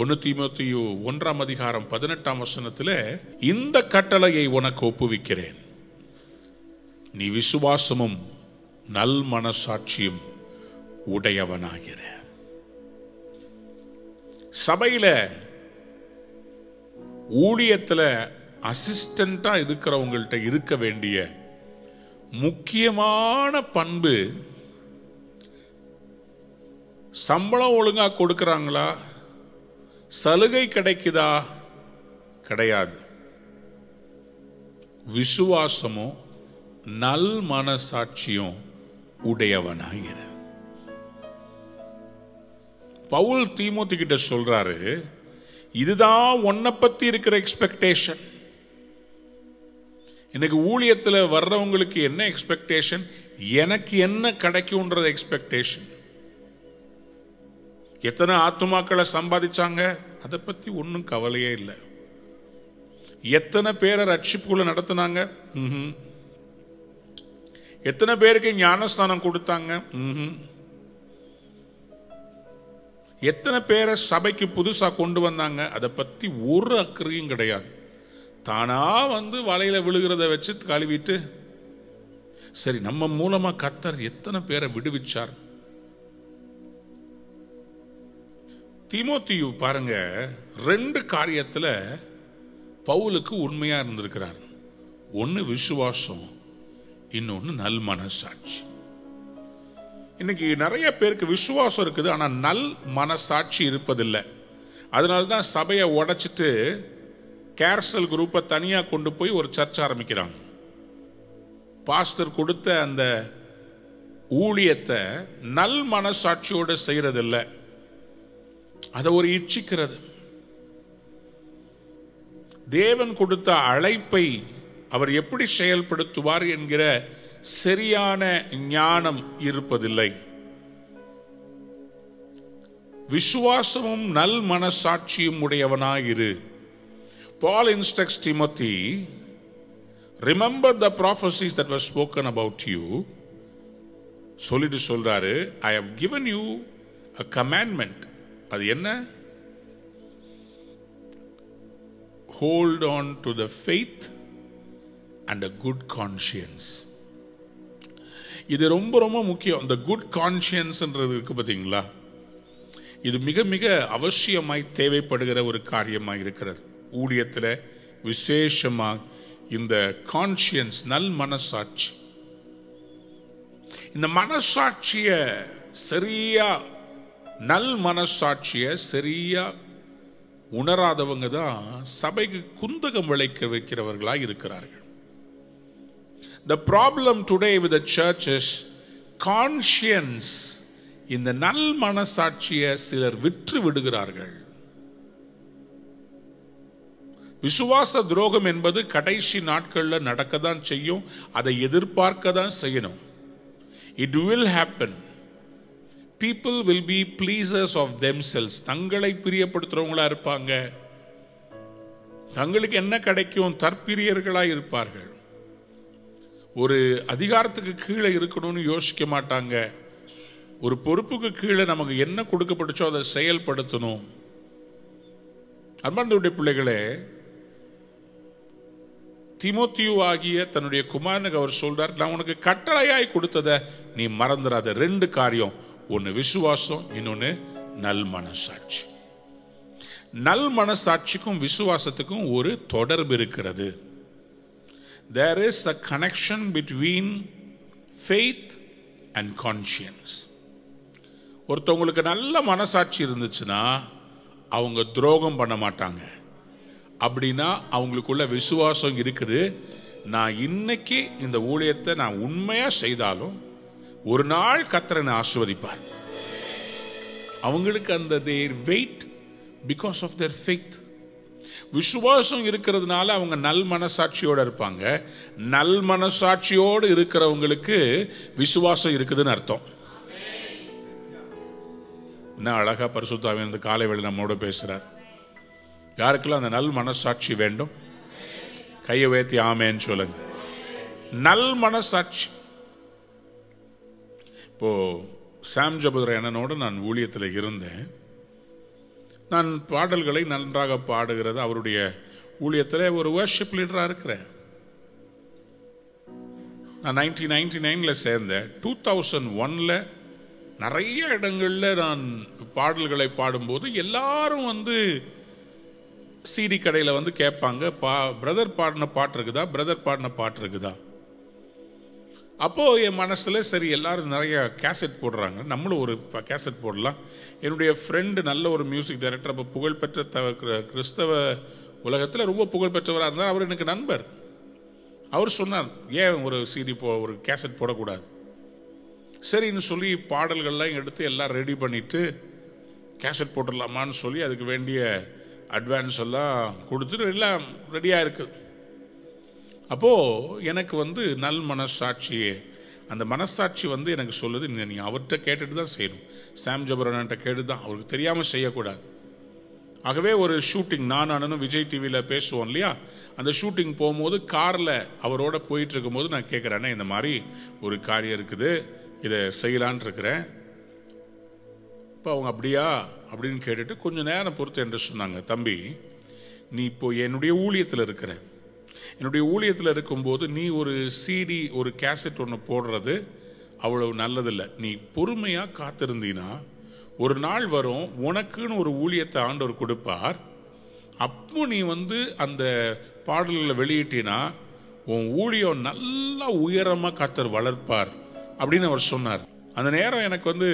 ஒன்னு தீமோத்தேயு ஒன்றாம் அதிகாரம் பதினெட்டாம் வசனத்தில் இந்த கட்டளையை உனக்கு ஒப்புவிக்கிறேன் நீ விசுவாசமும் நல் மனசாட்சியும் உடையவனாகிற சபையில ஊழியத்துல அசிஸ்டண்டா இருக்கிறவங்கள்ட்ட இருக்க வேண்டிய முக்கியமான பண்பு சம்பளம் ஒழுங்கா கொடுக்கறாங்களா சலுகை கிடைக்குதா கிடையாது விசுவாசமும் நல் மனசாட்சியும் உடையவனாகிற பவுல் தீமோத்தி கிட்ட சொல்றாரு இதுதான் உன்னை பத்தி இருக்கிற எக்ஸ்பெக்டேஷன் இன்னைக்கு ஊழியத்தில் வர்றவங்களுக்கு என்ன எக்ஸ்பெக்டேஷன் எனக்கு என்ன கிடைக்கும்ன்றது எக்ஸ்பெக்டேஷன் எத்தனை ஆத்துமாக்களை சம்பாதிச்சாங்க அதை பத்தி ஒன்றும் கவலையே இல்லை எத்தனை பேரை ரட்சிப்புக்குள்ள நடத்தினாங்க ம்ஹும். எத்தனை பேருக்கு ஞானஸ்தானம் கொடுத்தாங்க ம்ஹும். எத்தனை பேரை சபைக்கு புதுசா கொண்டு வந்தாங்க அதை பத்தி ஒரு அக்கறையும் கிடையாது தானா வந்து வலையில விழுகிறத வச்சு கழுவிட்டு சரி நம்ம மூலமா கத்தர் எத்தனை பேரை விடுவிச்சார் தீமோத்தியு பாருங்க ரெண்டு காரியத்துல பவுலுக்கு உண்மையா இருந்திருக்கிறார் ஒன்னு விசுவாசம் இன்னொன்னு நல் மனசாட்சி இன்னைக்கு நிறைய பேருக்கு விசுவாசம் இருக்குது ஆனா நல் மனசாட்சி இருப்பதில்லை அதனால தான் சபையை உடைச்சிட்டு கேர்சல் குரூப்பை தனியா கொண்டு போய் ஒரு சர்ச் ஆரம்பிக்கிறாங்க பாஸ்டர் கொடுத்த அந்த ஊழியத்தை நல் மனசாட்சியோட செய்யறதில்லை அதை ஒரு இச்சிக்கிறது தேவன் கொடுத்த அழைப்பை அவர் எப்படி செயல்படுத்துவார் என்கிற சரியான ஞானம் இருப்பதில்லை விசுவாசமும் நல் மனசாட்சியும் உடையவனாயிரு Paul instructs Timothy remember the prophecies that was spoken about you சொல்லிட்டு சொல்றாரு I have given you a commandment அது என்ன hold on to the faith and a good conscience இது ரொம்ப ரொம்ப முக்கியம் இந்த குட் கான்ஷியன்ஸ்ன்றது இருக்கு பார்த்தீங்களா இது மிக மிக அவசியமாய் தேவைப்படுகிற ஒரு காரியமாக இருக்கிறது ஊழியத்தில் விசேஷமாக இந்த கான்ஷியன்ஸ் நல் மனசாட்சி இந்த மனசாட்சிய சரியா நல் மனசாட்சிய சரியா உணராதவங்க தான் சபைக்கு குந்தகம் விளைக்க வைக்கிறவர்களாக இருக்கிறார்கள் The problem today with the church is conscience இந்த நல் மனசாட்சியை சிலர் விற்று விடுகிறார்கள் விசுவாச துரோகம் என்பது கடைசி நாட்களில் நடக்க தான் செய்யும் அதை எதிர்பார்க்க தான் செய்யணும் it will happen people will be pleasers of themselves தங்களை பிரியப்படுத்துறவங்களா இருப்பாங்க தங்களுக்கு என்ன கிடைக்கும் தற்பிரியர்களா இருப்பார்கள் ஒரு அதிகாரத்துக்கு கீழே இருக்கணும்னு யோசிக்க மாட்டாங்க ஒரு பொறுப்புக்கு கீழே நமக்கு என்ன கொடுக்கப்பட்டுச்சோ அதை செயல்படுத்தணும் அன்பார்ந்தவுடைய பிள்ளைகளே திமோத்தியு ஆகிய தன்னுடைய குமாரனுக்கு அவர் சொல்றார் நான் உனக்கு கட்டளையாய் கொடுத்ததை நீ மறந்துடாத ரெண்டு காரியம் ஒன்னு விசுவாசம் இன்னொன்னு நல் மனசாட்சி நல் மனசாட்சிக்கும் விசுவாசத்துக்கும் ஒரு தொடர்பு இருக்கிறது there is a connection between faith and conscience ஒருத்தவங்களுக்கு நல்ல மனசாட்சி இருந்துச்சுன்னா அவங்க துரோகம் பண்ண மாட்டாங்க அப்படின்னா அவங்களுக்குள்ள விசுவாசம் இருக்குது நான் இன்னைக்கு இந்த ஊழியத்தை நான் உண்மையா செய்தாலும் ஒரு நாள் கத்தரனை ஆஸ்வதிப்பார் அவங்களுக்கு அந்த their wait because of their faith விசுவாசம் இருக்கிறதுனால அவங்க நல் மனசாட்சியோட இருப்பாங்க நல் மனசாட்சியோடு இருக்கிறவங்களுக்கு விசுவாசம் இருக்குதுன்னு அர்த்தம் என்ன அழகா பரிசுத்தாவி இந்த காலை வேளை நம்மோட பேசுறார் யாருக்கெல்லாம் அந்த நல் மனசாட்சி வேண்டும் கையை உயர்த்தி ஆமேன்னு சொல்லுங்க நல் மனசாட்சி இப்போ சாம் ஜபதுர அண்ணனோட நான் ஊழியத்தில் இருந்தேன் நான் பாடல்களை நன்றாக பாடுகிறது அவருடைய ஊழியத்தில் ஒரு வர்ஷிப் லீடராக இருக்கிறேன் நான் நைன்டீன் நைன்டி நைனில் சேர்ந்தேன் டூ தௌசண்ட் ஒனில் நிறைய இடங்களில் நான் பாடல்களை பாடும்போது எல்லாரும் வந்து சிடி கடையில் வந்து கேட்பாங்க பா பிரதர் பாடின பாட்டு இருக்குதா பிரதர் பாடின பாட்டு இருக்குதா அப்போது என் மனசில் சரி எல்லாரும் நிறைய கேசட் போடுறாங்க நம்மளும் ஒரு கேசட் போடலாம் என்னுடைய ஃப்ரெண்டு நல்ல ஒரு மியூசிக் டைரக்டர் அப்போ புகழ்பெற்ற த கிறிஸ்தவ உலகத்தில் ரொம்ப புகழ்பெற்றவராக இருந்தார் அவர் எனக்கு நண்பர் அவர் சொன்னார் ஏன் ஒரு சிடி போ ஒரு கேசட் போடக்கூடாது சரின்னு சொல்லி பாடல்கள்லாம் எடுத்து எல்லாம் ரெடி பண்ணிவிட்டு கேசட் போட்டுடலாமான்னு சொல்லி அதுக்கு வேண்டிய அட்வான்ஸ் எல்லாம் கொடுத்துட்டு எல்லாம் ரெடியாக இருக்குது அப்போது எனக்கு வந்து நல் மனசாட்சியே அந்த மனசாட்சி வந்து எனக்கு சொல்லுது நீ அவர்கிட்ட கேட்டுட்டு தான் செய்யணும் சாம் ஜபரன்ட்ட கேட்டு தான் அவருக்கு தெரியாமல் செய்யக்கூடாது ஆகவே ஒரு ஷூட்டிங் நான் அண்ணனும் விஜய் டிவியில் பேசுவோம் இல்லையா அந்த ஷூட்டிங் போகும்போது காரில் அவரோட போயிட்டு இருக்கும்போது நான் கேட்குறேன்னா இந்த மாதிரி ஒரு காரியம் இருக்குது இதை செய்யலான் இருக்கிறேன் இப்போ அவங்க அப்படியா அப்படின்னு கேட்டுட்டு கொஞ்சம் நேரம் பொறுத்து என்று சொன்னாங்க தம்பி நீ இப்போ என்னுடைய ஊழியத்தில் இருக்கிற என்னுடைய ஊழியத்தில் இருக்கும்போது நீ ஒரு சிடி ஒரு கேசட் ஒன்று போடுறது அவ்வளவு நல்லதில்லை நீ பொறுமையாக காத்திருந்தீனா ஒரு நாள் வரும் உனக்குன்னு ஒரு ஊழியத்தை ஆண்டவர் கொடுப்பார் அப்போ நீ வந்து அந்த பாடல்களை வெளியிட்டினா உன் ஊழியம் நல்லா உயரமாக கத்தர் வளர்ப்பார் அப்படின்னு அவர் சொன்னார் அந்த நேரம் எனக்கு வந்து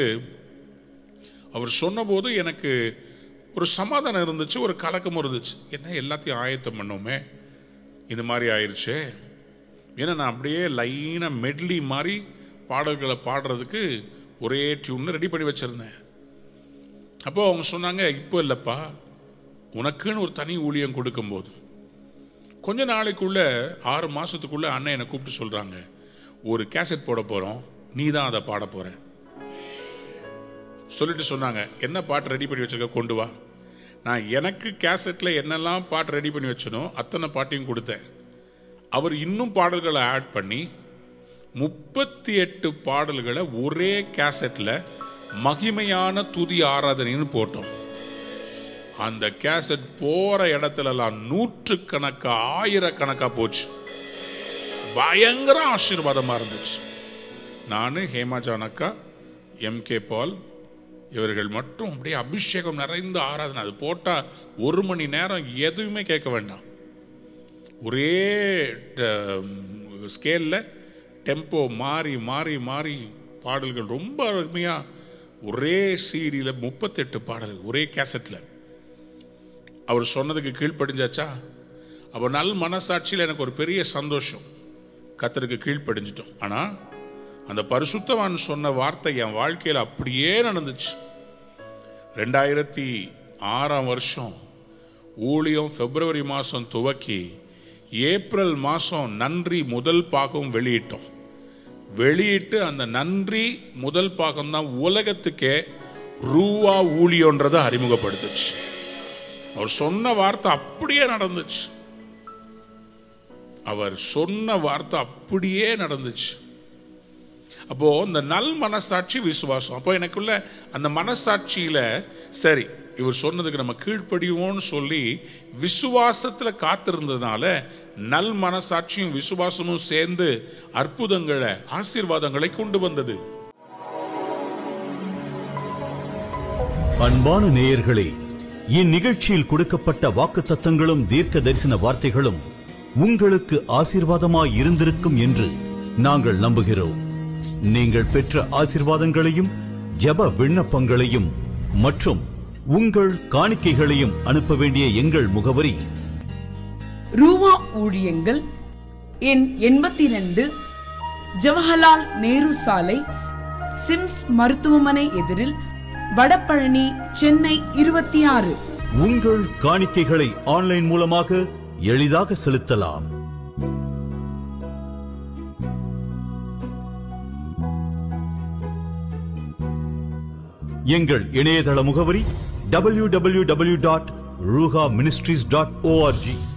அவர் சொன்னபோது எனக்கு ஒரு சமாதானம் இருந்துச்சு ஒரு கலக்கம் இருந்துச்சு என்ன எல்லாத்தையும் ஆயத்தம் பண்ணோமே இது மாதிரி ஆயிடுச்சே ஏன்னா நான் அப்படியே லைனாக மெட்லி மாதிரி பாடல்களை பாடுறதுக்கு ஒரே டியூன் ரெடி பண்ணி வச்சுருந்தேன் அப்போ அவங்க சொன்னாங்க இப்போ இல்லைப்பா உனக்குன்னு ஒரு தனி ஊழியம் கொடுக்கும்போது கொஞ்ச நாளைக்குள்ள ஆறு மாதத்துக்குள்ள அண்ணன் என்னை கூப்பிட்டு சொல்கிறாங்க ஒரு கேசட் போட போகிறோம் நீ தான் அதை பாட போகிற சொல்லிட்டு சொன்னாங்க என்ன பாட்டு ரெடி பண்ணி வச்சிருக்க கொண்டு வா நான் எனக்கு கேசட்டில் என்னெல்லாம் பாட்டு ரெடி பண்ணி வச்சனோ அத்தனை பாட்டையும் கொடுத்தேன் அவர் இன்னும் பாடல்களை ஆட் பண்ணி முப்பத்தி எட்டு பாடல்களை ஒரே கேசட்டில் மகிமையான துதி ஆராதனைன்னு போட்டோம் அந்த கேசட் போற இடத்துலலாம் நூற்று கணக்கா ஆயிரக்கணக்கா போச்சு பயங்கர ஆசீர்வாதமா இருந்துச்சு நான் ஹேமா ஜானக்கா எம் கே பால் இவர்கள் மட்டும் அப்படியே அபிஷேகம் நிறைந்த ஆராதனை அது போட்டால் ஒரு மணி நேரம் எதுவுமே கேட்க வேண்டாம் ஒரே ஸ்கேலில் டெம்போ மாறி மாறி மாறி பாடல்கள் ரொம்ப அருமையாக ஒரே சீடியில் முப்பத்தெட்டு பாடல்கள் ஒரே கேசட்டில் அவர் சொன்னதுக்கு கீழ்ப்படிஞ்சாச்சா அப்போ நல் மனசாட்சியில் எனக்கு ஒரு பெரிய சந்தோஷம் கத்தருக்கு கீழ்ப்படிஞ்சிட்டோம் ஆனால் அந்த பரிசுத்தவான் சொன்ன வார்த்தை என் வாழ்க்கையில் அப்படியே நடந்துச்சு ரெண்டாயிரத்தி ஆறாம் வருஷம் ஊழியம் பிப்ரவரி மாதம் துவக்கி ஏப்ரல் மாதம் நன்றி முதல் பாகம் வெளியிட்டோம் வெளியிட்டு அந்த நன்றி முதல் பாகம் தான் உலகத்துக்கே ரூவா ஊழியன்றதை அறிமுகப்படுத்துச்சு அவர் சொன்ன வார்த்தை அப்படியே நடந்துச்சு அவர் சொன்ன வார்த்தை அப்படியே நடந்துச்சு அப்போ இந்த நல் மனசாட்சி விசுவாசம் அப்போ எனக்குள்ள அந்த மனசாட்சியில சரி இவர் சொன்னதுக்கு நம்ம கீழ்ப்படிவோம்னு சொல்லி விசுவாசத்துல காத்திருந்ததுனால நல் மனசாட்சியும் விசுவாசமும் சேர்ந்து அற்புதங்களை ஆசீர்வாதங்களை கொண்டு வந்தது அன்பான நேயர்களே இந்நிகழ்ச்சியில் கொடுக்கப்பட்ட வாக்குத்தத்தங்களும் தீர்க்க தரிசன வார்த்தைகளும் உங்களுக்கு ஆசீர்வாதமாய் இருந்திருக்கும் என்று நாங்கள் நம்புகிறோம் நீங்கள் பெற்ற ஆசீர்வாதங்களையும் ஜெப விண்ணப்பங்களையும் மற்றும் உங்கள் காணிக்கைகளையும் அனுப்ப வேண்டிய எங்கள் முகவரி ரூவா ஊழியங்கள் எண் எண்பத்தி ரெண்டு ஜவஹர்லால் நேரு சாலை சிம்ஸ் மருத்துவமனை எதிரில் வடபழனி சென்னை இருபத்தி ஆறு உங்கள் காணிக்கைகளை ஆன்லைன் மூலமாக எளிதாக செலுத்தலாம் எங்கள் இணையதள முகவரி www.ruha ministries.org